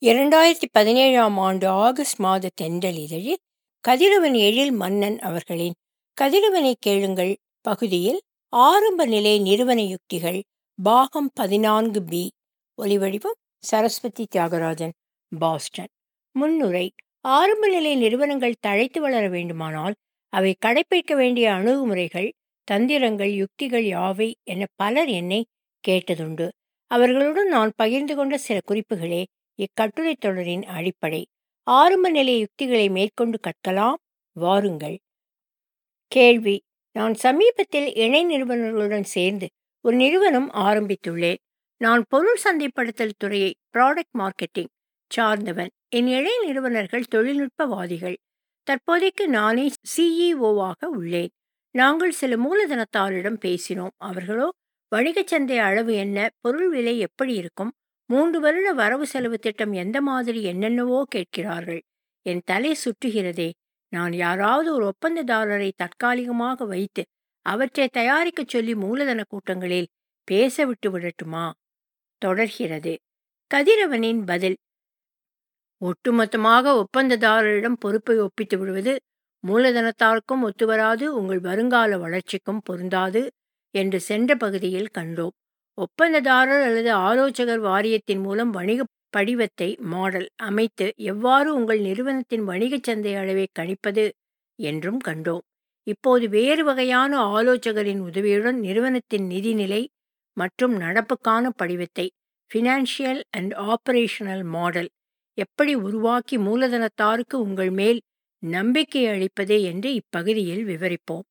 இரண்டாயிரத்தி பதினேழாம் ஆண்டு ஆகஸ்ட் மாத தென்றலிதழில் கதிரவன் எழில் மன்னன் அவர்களின் கதிரவனை கேளுங்கள் பகுதியில் ஆரம்ப நிலை நிறுவன யுக்திகள் பாகம் பதினான்கு பி ஒலிவடிவம் சரஸ்வதி தியாகராஜன் பாஸ்டன் முன்னுரை ஆரம்ப நிலை நிறுவனங்கள் தழைத்து வளர வேண்டுமானால் அவை கடைபிடிக்க வேண்டிய அணுகுமுறைகள் தந்திரங்கள் யுக்திகள் யாவை என பலர் என்னை கேட்டதுண்டு அவர்களுடன் நான் பகிர்ந்து கொண்ட சில குறிப்புகளே இக்கட்டுரை தொடரின் அடிப்படை ஆரம்ப நிலை யுக்திகளை மேற்கொண்டு கற்கலாம் வாருங்கள் கேள்வி நான் சமீபத்தில் இணை நிறுவனர்களுடன் சேர்ந்து ஒரு நிறுவனம் ஆரம்பித்துள்ளேன் நான் பொருள் சந்தைப்படுத்தல் துறையை ப்ராடக்ட் மார்க்கெட்டிங் சார்ந்தவன் என் இணை நிறுவனர்கள் தொழில்நுட்பவாதிகள் தற்போதைக்கு நானே சிஇஓவாக உள்ளேன் நாங்கள் சில மூலதனத்தாரிடம் பேசினோம் அவர்களோ வணிகச் சந்தை அளவு என்ன பொருள் விலை எப்படி இருக்கும் மூன்று வருட வரவு செலவு திட்டம் எந்த மாதிரி என்னென்னவோ கேட்கிறார்கள் என் தலை சுற்றுகிறதே நான் யாராவது ஒரு ஒப்பந்ததாரரை தற்காலிகமாக வைத்து அவற்றை தயாரிக்கச் சொல்லி மூலதன கூட்டங்களில் பேச விட்டு விடட்டுமா தொடர்கிறது கதிரவனின் பதில் ஒட்டுமொத்தமாக ஒப்பந்ததாரரிடம் பொறுப்பை ஒப்பித்து விடுவது மூலதனத்தாருக்கும் ஒத்துவராது உங்கள் வருங்கால வளர்ச்சிக்கும் பொருந்தாது என்று சென்ற பகுதியில் கண்டோம் ஒப்பந்ததாரர் அல்லது ஆலோசகர் வாரியத்தின் மூலம் வணிக படிவத்தை மாடல் அமைத்து எவ்வாறு உங்கள் நிறுவனத்தின் வணிகச் சந்தை அளவை கணிப்பது என்றும் கண்டோம் இப்போது வேறு வகையான ஆலோசகரின் உதவியுடன் நிறுவனத்தின் நிதிநிலை மற்றும் நடப்புக்கான படிவத்தை ஃபினான்ஷியல் அண்ட் ஆபரேஷனல் மாடல் எப்படி உருவாக்கி மூலதனத்தாருக்கு உங்கள் மேல் நம்பிக்கை அளிப்பது என்று இப்பகுதியில் விவரிப்போம்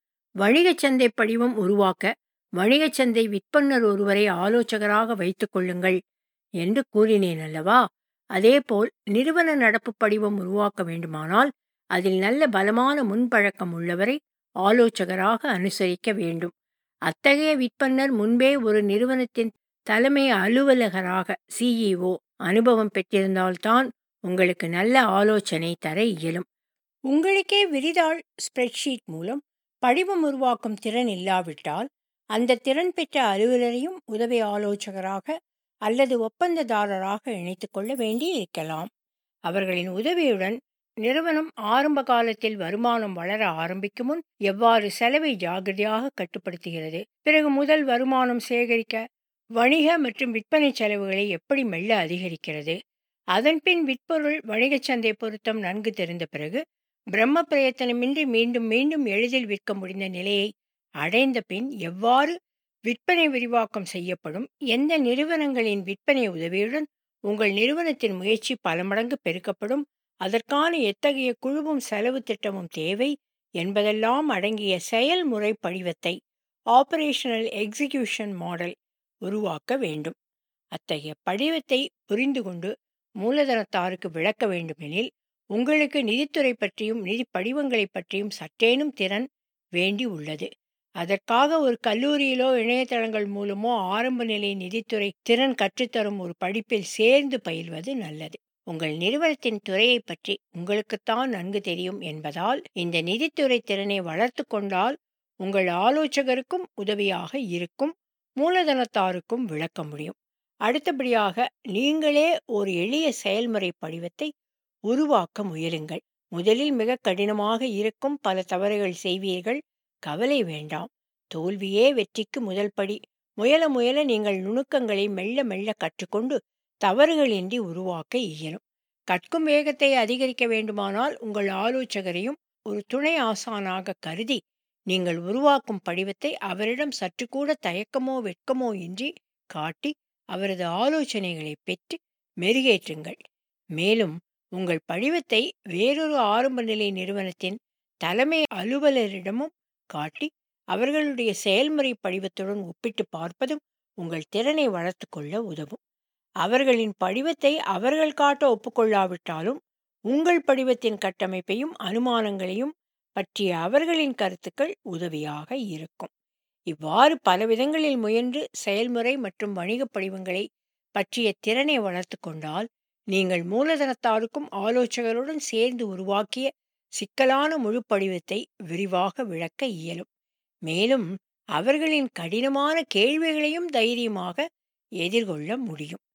வணிகச் சந்தை படிவம் உருவாக்க வணிகச் சந்தை விற்பனர் ஒருவரை ஆலோசகராக வைத்துக் கொள்ளுங்கள் என்று கூறினேன் அல்லவா அதேபோல் நிறுவன நடப்பு படிவம் உருவாக்க வேண்டுமானால் அதில் நல்ல பலமான முன்பழக்கம் உள்ளவரை ஆலோசகராக அனுசரிக்க வேண்டும் அத்தகைய விற்பனர் முன்பே ஒரு நிறுவனத்தின் தலைமை அலுவலகராக சிஇஓ அனுபவம் பெற்றிருந்தால்தான் உங்களுக்கு நல்ல ஆலோசனை தர இயலும் உங்களுக்கே விரிதாள் ஸ்ப்ரெட்ஷீட் மூலம் படிவம் உருவாக்கும் திறன் இல்லாவிட்டால் அந்த திறன் பெற்ற அலுவலரையும் உதவி ஆலோசகராக அல்லது ஒப்பந்ததாரராக இணைத்துக் கொள்ள வேண்டி இருக்கலாம் அவர்களின் உதவியுடன் நிறுவனம் ஆரம்ப காலத்தில் வருமானம் வளர ஆரம்பிக்கும் முன் எவ்வாறு செலவை ஜாகிரதையாக கட்டுப்படுத்துகிறது பிறகு முதல் வருமானம் சேகரிக்க வணிக மற்றும் விற்பனை செலவுகளை எப்படி மெல்ல அதிகரிக்கிறது அதன்பின் விற்பொருள் வணிகச் சந்தை பொருத்தம் நன்கு தெரிந்த பிறகு பிரம்ம பிரயத்தனமின்றி மீண்டும் மீண்டும் எளிதில் விற்க முடிந்த நிலையை அடைந்த பின் எவ்வாறு விற்பனை விரிவாக்கம் செய்யப்படும் எந்த நிறுவனங்களின் விற்பனை உதவியுடன் உங்கள் நிறுவனத்தின் முயற்சி பல மடங்கு பெருக்கப்படும் அதற்கான எத்தகைய குழுவும் செலவு திட்டமும் தேவை என்பதெல்லாம் அடங்கிய செயல்முறை படிவத்தை ஆபரேஷனல் எக்ஸிகியூஷன் மாடல் உருவாக்க வேண்டும் அத்தகைய படிவத்தை புரிந்து கொண்டு மூலதனத்தாருக்கு விளக்க வேண்டுமெனில் உங்களுக்கு நிதித்துறை பற்றியும் நிதி படிவங்களை பற்றியும் சற்றேனும் திறன் வேண்டி உள்ளது அதற்காக ஒரு கல்லூரியிலோ இணையதளங்கள் மூலமோ ஆரம்ப நிலை நிதித்துறை திறன் கற்றுத்தரும் ஒரு படிப்பில் சேர்ந்து பயில்வது நல்லது உங்கள் நிறுவனத்தின் துறையை பற்றி உங்களுக்குத்தான் நன்கு தெரியும் என்பதால் இந்த நிதித்துறை திறனை வளர்த்து கொண்டால் உங்கள் ஆலோசகருக்கும் உதவியாக இருக்கும் மூலதனத்தாருக்கும் விளக்க முடியும் அடுத்தபடியாக நீங்களே ஒரு எளிய செயல்முறை படிவத்தை உருவாக்க முயலுங்கள் முதலில் மிக கடினமாக இருக்கும் பல தவறுகள் செய்வீர்கள் கவலை வேண்டாம் தோல்வியே வெற்றிக்கு முதல் படி முயல முயல நீங்கள் நுணுக்கங்களை மெல்ல மெல்ல கற்றுக்கொண்டு தவறுகளின்றி உருவாக்க இயலும் கற்கும் வேகத்தை அதிகரிக்க வேண்டுமானால் உங்கள் ஆலோசகரையும் ஒரு துணை ஆசானாக கருதி நீங்கள் உருவாக்கும் படிவத்தை அவரிடம் சற்று கூட தயக்கமோ வெட்கமோ இன்றி காட்டி அவரது ஆலோசனைகளை பெற்று மெருகேற்றுங்கள் மேலும் உங்கள் படிவத்தை வேறொரு ஆரம்ப நிலை நிறுவனத்தின் தலைமை அலுவலரிடமும் காட்டி அவர்களுடைய செயல்முறை படிவத்துடன் ஒப்பிட்டு பார்ப்பதும் உங்கள் திறனை வளர்த்து கொள்ள உதவும் அவர்களின் படிவத்தை அவர்கள் காட்ட ஒப்புக்கொள்ளாவிட்டாலும் உங்கள் படிவத்தின் கட்டமைப்பையும் அனுமானங்களையும் பற்றிய அவர்களின் கருத்துக்கள் உதவியாக இருக்கும் இவ்வாறு பல விதங்களில் முயன்று செயல்முறை மற்றும் வணிக படிவங்களை பற்றிய திறனை வளர்த்து கொண்டால் நீங்கள் மூலதனத்தாருக்கும் ஆலோசகருடன் சேர்ந்து உருவாக்கிய சிக்கலான முழு படிவத்தை விரிவாக விளக்க இயலும் மேலும் அவர்களின் கடினமான கேள்விகளையும் தைரியமாக எதிர்கொள்ள முடியும்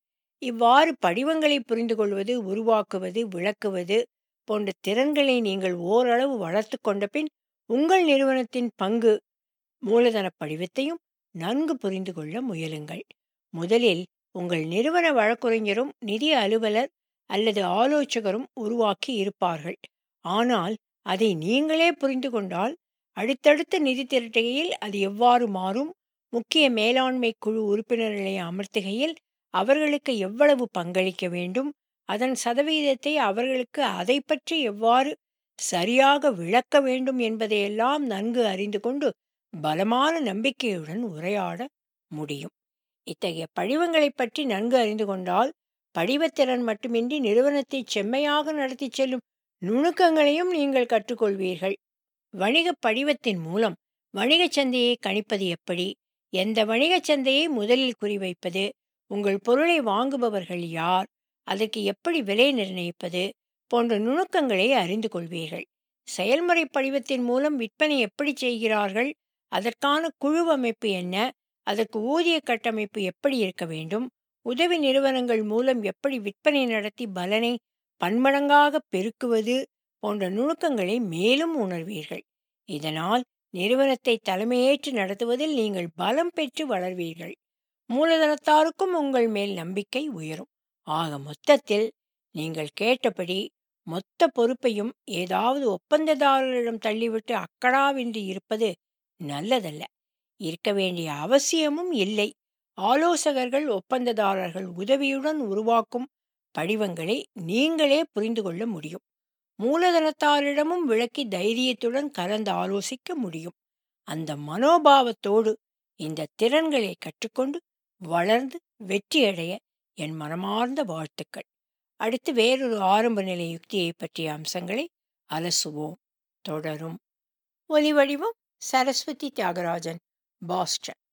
இவ்வாறு படிவங்களை புரிந்து கொள்வது உருவாக்குவது விளக்குவது போன்ற திறன்களை நீங்கள் ஓரளவு வளர்த்து கொண்ட பின் உங்கள் நிறுவனத்தின் பங்கு மூலதன படிவத்தையும் நன்கு புரிந்து கொள்ள முயலுங்கள் முதலில் உங்கள் நிறுவன வழக்குரைஞரும் நிதி அலுவலர் அல்லது ஆலோசகரும் உருவாக்கி இருப்பார்கள் ஆனால் அதை நீங்களே புரிந்து கொண்டால் அடுத்தடுத்த நிதி திரட்டுகையில் அது எவ்வாறு மாறும் முக்கிய மேலாண்மை குழு உறுப்பினர்களை அமர்த்துகையில் அவர்களுக்கு எவ்வளவு பங்களிக்க வேண்டும் அதன் சதவீதத்தை அவர்களுக்கு அதை பற்றி எவ்வாறு சரியாக விளக்க வேண்டும் என்பதையெல்லாம் நன்கு அறிந்து கொண்டு பலமான நம்பிக்கையுடன் உரையாட முடியும் இத்தகைய படிவங்களை பற்றி நன்கு அறிந்து கொண்டால் படிவத்திறன் மட்டுமின்றி நிறுவனத்தை செம்மையாக நடத்தி செல்லும் நுணுக்கங்களையும் நீங்கள் கற்றுக்கொள்வீர்கள் வணிக படிவத்தின் மூலம் வணிகச் சந்தையை கணிப்பது எப்படி எந்த வணிகச் சந்தையை முதலில் குறிவைப்பது உங்கள் பொருளை வாங்குபவர்கள் யார் அதற்கு எப்படி விலை நிர்ணயிப்பது போன்ற நுணுக்கங்களை அறிந்து கொள்வீர்கள் செயல்முறை படிவத்தின் மூலம் விற்பனை எப்படி செய்கிறார்கள் அதற்கான குழு அமைப்பு என்ன அதற்கு ஊதிய கட்டமைப்பு எப்படி இருக்க வேண்டும் உதவி நிறுவனங்கள் மூலம் எப்படி விற்பனை நடத்தி பலனை பன்மடங்காக பெருக்குவது போன்ற நுணுக்கங்களை மேலும் உணர்வீர்கள் இதனால் நிறுவனத்தை தலைமையேற்று நடத்துவதில் நீங்கள் பலம் பெற்று வளர்வீர்கள் மூலதனத்தாருக்கும் உங்கள் மேல் நம்பிக்கை உயரும் ஆக மொத்தத்தில் நீங்கள் கேட்டபடி மொத்த பொறுப்பையும் ஏதாவது ஒப்பந்ததாரரிடம் தள்ளிவிட்டு அக்கடாவின்றி இருப்பது நல்லதல்ல இருக்க வேண்டிய அவசியமும் இல்லை ஆலோசகர்கள் ஒப்பந்ததாரர்கள் உதவியுடன் உருவாக்கும் படிவங்களை நீங்களே புரிந்து கொள்ள முடியும் மூலதனத்தாரிடமும் விளக்கி தைரியத்துடன் கலந்து ஆலோசிக்க முடியும் அந்த மனோபாவத்தோடு இந்த திறன்களை கற்றுக்கொண்டு வளர்ந்து வெற்றியடைய என் மனமார்ந்த வாழ்த்துக்கள் அடுத்து வேறொரு ஆரம்ப நிலை யுக்தியை பற்றிய அம்சங்களை அலசுவோம் தொடரும் ஒலி வடிவம் சரஸ்வதி தியாகராஜன் பாஸ்டன்